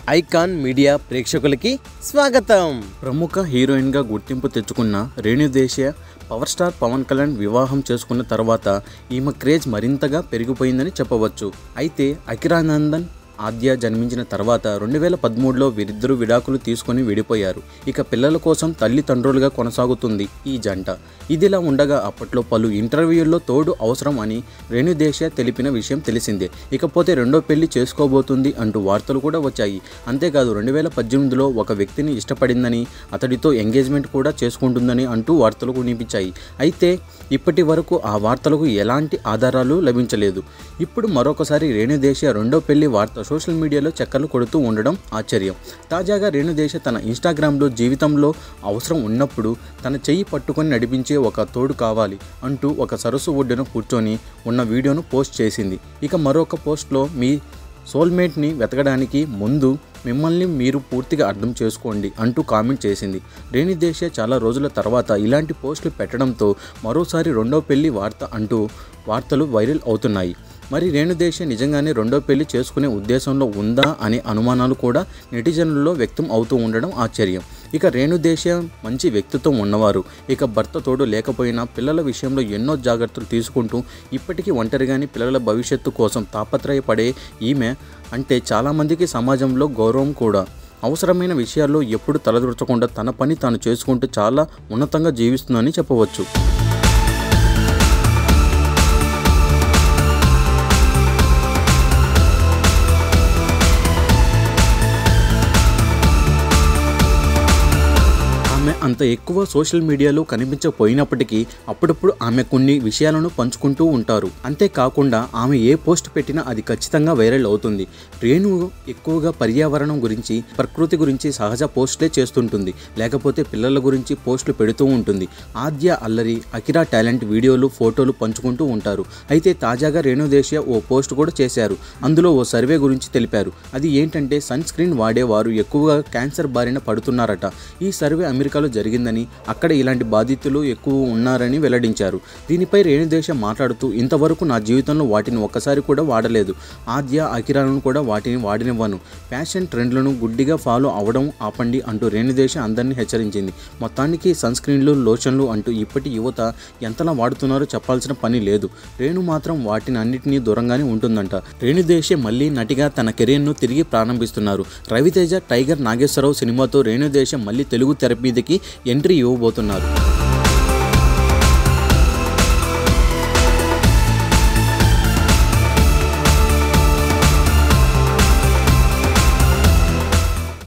icon media ప్రేక్షకులకి స్వాగతం ప్రముఖ హీరోయిన్గా గుర్తింపు తెచ్చుకున్న రేణుదేశీయ పవర్ స్టార్ పవన్ కళ్యాణ్ వివాహం చేసుకున్న తర్వాత ఈమె క్రేజ్ మరింతగా పెరిగిపోయిందని చెప్పవచ్చు అయితే అకిరానందన్ ఆద్య జన్మించిన తర్వాత రెండు వేల పదమూడులో వీరిద్దరూ విడాకులు తీసుకొని విడిపోయారు ఇక పిల్లల కోసం తల్లిదండ్రులుగా కొనసాగుతుంది ఈ జంట ఇదిలా ఉండగా అప్పట్లో పలు ఇంటర్వ్యూల్లో తోడు అవసరం అని రేణుదేశ తెలిపిన విషయం తెలిసిందే ఇకపోతే రెండో పెళ్లి చేసుకోబోతుంది అంటూ వార్తలు కూడా వచ్చాయి అంతేకాదు రెండు వేల పద్దెనిమిదిలో ఒక వ్యక్తిని ఇష్టపడిందని అతడితో ఎంగేజ్మెంట్ కూడా చేసుకుంటుందని అంటూ వార్తలు వినిపించాయి అయితే ఇప్పటి వరకు ఆ వార్తలకు ఎలాంటి ఆధారాలు లభించలేదు ఇప్పుడు మరొకసారి రేణుదేశ రెండో పెళ్లి వార్త సోషల్ మీడియాలో చక్కర్లు కొడుతూ ఉండడం ఆశ్చర్యం తాజాగా రేణుదేశ తన ఇన్స్టాగ్రామ్లో జీవితంలో అవసరం ఉన్నప్పుడు తన చెయ్యి పట్టుకొని నడిపించే ఒక తోడు కావాలి అంటూ ఒక సరస్సు ఒడ్డున కూర్చొని ఉన్న వీడియోను పోస్ట్ చేసింది ఇక మరొక పోస్ట్లో మీ సోల్మేట్ని వెతకడానికి ముందు మిమ్మల్ని మీరు పూర్తిగా అర్థం చేసుకోండి అంటూ కామెంట్ చేసింది రేణిదేశ చాలా రోజుల తర్వాత ఇలాంటి పోస్టులు పెట్టడంతో మరోసారి రెండో పెళ్లి వార్త అంటూ వార్తలు వైరల్ అవుతున్నాయి మరి రేణుదేశ నిజంగానే రెండో పెళ్లి చేసుకునే ఉద్దేశంలో ఉందా అనే అనుమానాలు కూడా నెటిజన్లలో వ్యక్తం అవుతూ ఉండడం ఆశ్చర్యం ఇక రేణుదేశ మంచి వ్యక్తిత్వం ఉన్నవారు ఇక భర్త తోడు లేకపోయినా పిల్లల విషయంలో ఎన్నో జాగ్రత్తలు తీసుకుంటూ ఇప్పటికీ ఒంటరిగాని పిల్లల భవిష్యత్తు కోసం తాపత్రయపడే ఈమె అంటే చాలామందికి సమాజంలో గౌరవం కూడా అవసరమైన విషయాల్లో ఎప్పుడు తలదూర్చకుండా తన పని తాను చేసుకుంటూ చాలా ఉన్నతంగా జీవిస్తుందని చెప్పవచ్చు ఆమె అంత ఎక్కువ సోషల్ మీడియాలో కనిపించకపోయినప్పటికీ అప్పుడప్పుడు ఆమె కొన్ని విషయాలను పంచుకుంటూ ఉంటారు అంతేకాకుండా ఆమె ఏ పోస్ట్ పెట్టినా అది ఖచ్చితంగా వైరల్ అవుతుంది రేణు ఎక్కువగా పర్యావరణం గురించి ప్రకృతి గురించి సహజ పోస్టులే చేస్తుంటుంది లేకపోతే పిల్లల గురించి పోస్టులు పెడుతూ ఉంటుంది ఆద్య అల్లరి అకిరా టాలెంట్ వీడియోలు ఫోటోలు పంచుకుంటూ ఉంటారు అయితే తాజాగా రేణుదేశీయ ఓ పోస్ట్ కూడా చేశారు అందులో ఓ సర్వే గురించి తెలిపారు అది ఏంటంటే సన్ స్క్రీన్ వాడేవారు ఎక్కువగా క్యాన్సర్ బారిన పడుతున్నారట ఈ సర్వే అమెరికాలో జరిగిందని అక్కడ ఇలాంటి బాధితులు ఎక్కువ ఉన్నారని వెల్లడించారు దీనిపై రేణుదేశ మాట్లాడుతూ ఇంతవరకు నా జీవితంలో వాటిని ఒక్కసారి కూడా వాడలేదు ఆద్య అకిరాలను కూడా వాటిని వాడినివ్వను ఫ్యాషన్ ట్రెండ్లను గుడ్డిగా ఫాలో అవడం ఆపండి అంటూ రేణుదేశ అందరినీ హెచ్చరించింది మొత్తానికి సన్ స్క్రీన్లు లోషన్లు అంటూ ఇప్పటి యువత ఎంతలా వాడుతున్నారో చెప్పాల్సిన పని లేదు రేణు మాత్రం వాటిని అన్నిటినీ దూరంగానే ఉంటుందంట రేణుదేశే మళ్ళీ నటిగా తన కెరీర్ను తిరిగి ప్రారంభిస్తున్నారు రవితేజ టైగర్ నాగేశ్వరరావు సినిమాతో రేణుదేశ మళ్ళీ తెలుగు తెర మీదకి ఎంట్రీ ఇవ్వబోతున్నారు